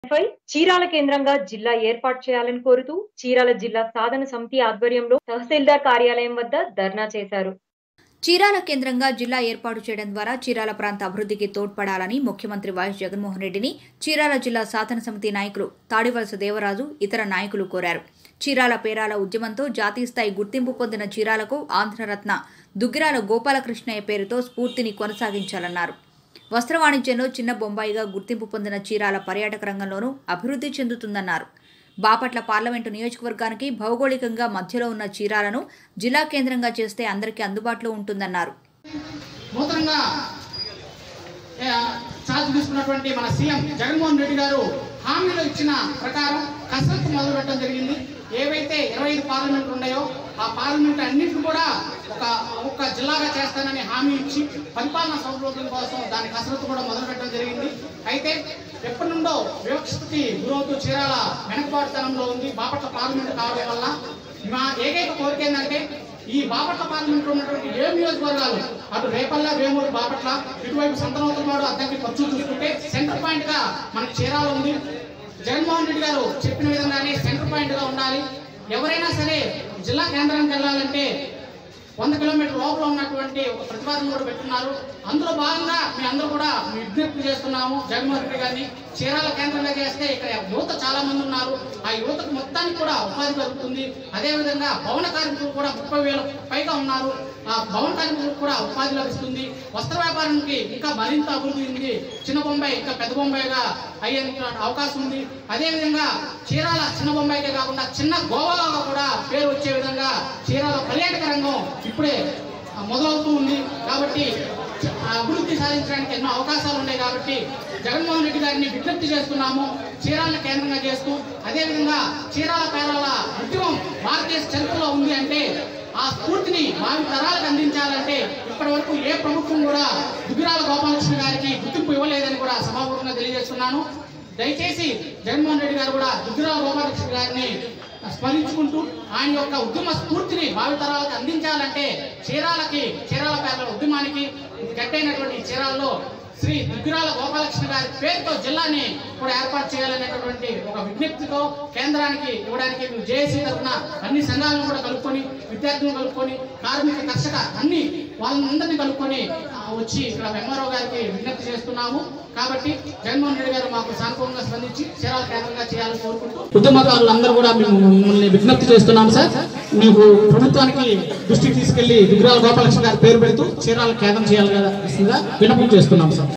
పై చీరాల కేంద్రంగా జిల్లా ఏర్పాటు చేయాలని కోరుతూ చీరాల జిల్లా సాధన సమితి ఆధ్వర్యంలో తహసీల్దార్ కార్యాలయం వద్ద ధర్నా చేశారు చీరాల కేంద్రంగా జిల్లా ఏర్పాటు చేయడం ద్వారా చీరాల ప్రాంత అభివృద్ధికి తోడ్పడాలని ముఖ్యమంత్రి వైఎస్ జగన్మోహన్ రెడ్డిని చీరాల జిల్లా శాసన సమితి నాయకులు తాడివలస దేవరాజు ఇతర నాయకులు కోరారు చీరాల పేరాల ఉద్యమంతో జాతీయ స్థాయి గుర్తింపు పొందిన చీరాలకు ఆంధ్రరత్న దుగ్గిరాల గోపాలకృష్ణయ్య పేరుతో స్ఫూర్తిని కొనసాగించాలన్నారు వస్త్ర వాణిజ్యంలో చిన్న బొంబాయిగా గుర్తింపు పొందిన చీరాల పర్యాటక రంగంలోనూ అభివృద్ధి చెందుతుందన్నారు బాపట్ల పార్లమెంటు నియోజకవర్గానికి భౌగోళికంగా మధ్యలో ఉన్న చీరాలను జిల్లా కేంద్రంగా చేస్తే అందరికీ అందుబాటులో ఉంటుందన్నారు నూతనంగా ఏ, ఛార్జ్ తీసుకున్నటువంటి మన సీఎం జగన్మోహన్ రెడ్డి గారు హామీలో ఇచ్చిన ప్రకారం కసరత్తు మొదలు పెట్టడం జరిగింది ఏవైతే ఇరవై ఐదు పార్లమెంట్లు ఉన్నాయో ఆ పార్లమెంట్ అన్నింటిని కూడా ఒక ఒక్క జిల్లాగా చేస్తానని హామీ ఇచ్చి పరిపాలన సౌలభ్యం కోసం దాని కసరత్తు కూడా మొదలు పెట్టడం జరిగింది అయితే ఎప్పటి నుండో వివక్షతకి గురవుతూ చీరాల వెనకబాటుతనంలో ఉంది బాపట్ల పార్లమెంట్ కావడం వల్ల మా ఏకైక కోరిక ఏంటంటే ఈ బాపట్ల పార్లమెంట్ ఉన్నటువంటి ఏ నియోజకవర్గాలు అటు రేపల్ల వేమూరు బాపట్ల ఇటువైపు సంతనోతలవాడు అద్దెకి ఖర్చు చూసుకుంటే సెంటర్ పాయింట్ గా మనకి చీరాల ఉంది జగన్మోహన్ రెడ్డి గారు చెప్పిన విధంగానే సెంటర్ పాయింట్ గా ఉండాలి ఎవరైనా సరే జిల్లా కేంద్రానికి వెళ్ళాలంటే వంద కిలోమీటర్ లోపల ఉన్నటువంటి ఒక ప్రతిపాదన కూడా పెట్టున్నారు అందులో భాగంగా మీ అందరూ కూడా మీ విజ్ఞప్తి చేస్తున్నాము జగన్మోహన్ రెడ్డి గారిని చీరాల కేంద్రంగా చేస్తే ఇక్కడ యువత చాలా మంది ఉన్నారు ఆ యువతకు మొత్తానికి కూడా ఉపాధి కలుగుతుంది అదేవిధంగా భవన కార్మికులు కూడా ముప్పై వేల పైగా ఉన్నారు ఆ భవన కార్మికులకు కూడా ఉపాధి లభిస్తుంది వస్త్ర వ్యాపారానికి ఇంకా మరింత అభివృద్ధి ఉంది చిన్న బొంబాయి ఇంకా పెద్ద బొంబాయిగా అయ్యేందుకు అవకాశం ఉంది అదేవిధంగా చీరాల చిన్న బొంబాయికే కాకుండా చిన్న గోవాగా కూడా పేరు వచ్చే విధంగా చీరాల పర్యాటక రంగం ఇప్పుడే ఆ, మొదలవుతూ ఉంది కాబట్టి చ- ఆ అభివృద్ధి సాధించడానికి ఎన్నో అవకాశాలు ఉన్నాయి కాబట్టి జగన్మోహన్ రెడ్డి గారిని విజ్ఞప్తి చేస్తున్నాము చీరాలను కేంద్రంగా చేస్తూ అదేవిధంగా చీరాల పేరాల ఉద్యమం భారతదేశ చరిత్రలో ఉంది అంటే ఆ స్ఫూర్తిని భావి తరాలకు అందించాలంటే ఇప్పటి వరకు ఏ ప్రభుత్వం కూడా దుగ్గిరాల గోపాలకృష్ణ గారికి గుర్తింపు ఇవ్వలేదని కూడా సభాపూర్వకంగా తెలియజేస్తున్నాను దయచేసి జగన్మోహన్ రెడ్డి గారు కూడా దుగ్గిరాల గోపాలకృష్ణ గారిని స్మరించుకుంటూ ఆయన యొక్క ఉద్యమ స్ఫూర్తిని భావితరాలకు అందించాలంటే చీరాలకి చీరాల పేర్ల ఉద్యమానికి గట్టైనటువంటి ఈ చీరాల్లో శ్రీ దుగ్గిరాల గోపాలకృష్ణ గారి పేరుతో జిల్లాని కూడా ఏర్పాటు చేయాలనేటటువంటి ఒక విజ్ఞప్తితో కేంద్రానికి ఇవ్వడానికి మేము జేఏసీ తరఫున అన్ని సంఘాలను కూడా కలుపుకొని విద్యార్థులను కలుపుకొని కార్మిక కర్షక అన్ని వాళ్ళందరినీ కలుపుకొని ఆ, వచ్చి ఇక్కడ ఎంఆర్ఓ గారికి విజ్ఞప్తి చేస్తున్నాము కాబట్టి జగన్మోహన్ రెడ్డి గారు మాకు సానుకూలంగా స్పందించి చీరాల కేంద్రంగా చేయాలని కోరుకుంటూ ఉద్యమకారులందరూ కూడా మేము మిమ్మల్ని విజ్ఞప్తి చేస్తున్నాం సార్ మీకు ప్రభుత్వానికి దృష్టికి తీసుకెళ్లి దుగ్గిరాల గోపాలకృష్ణ గారి పేరు పెడుతూ చీరాల కేంద్రం చేయాలి కదా విన్నపం చేస్తున్నాం సార్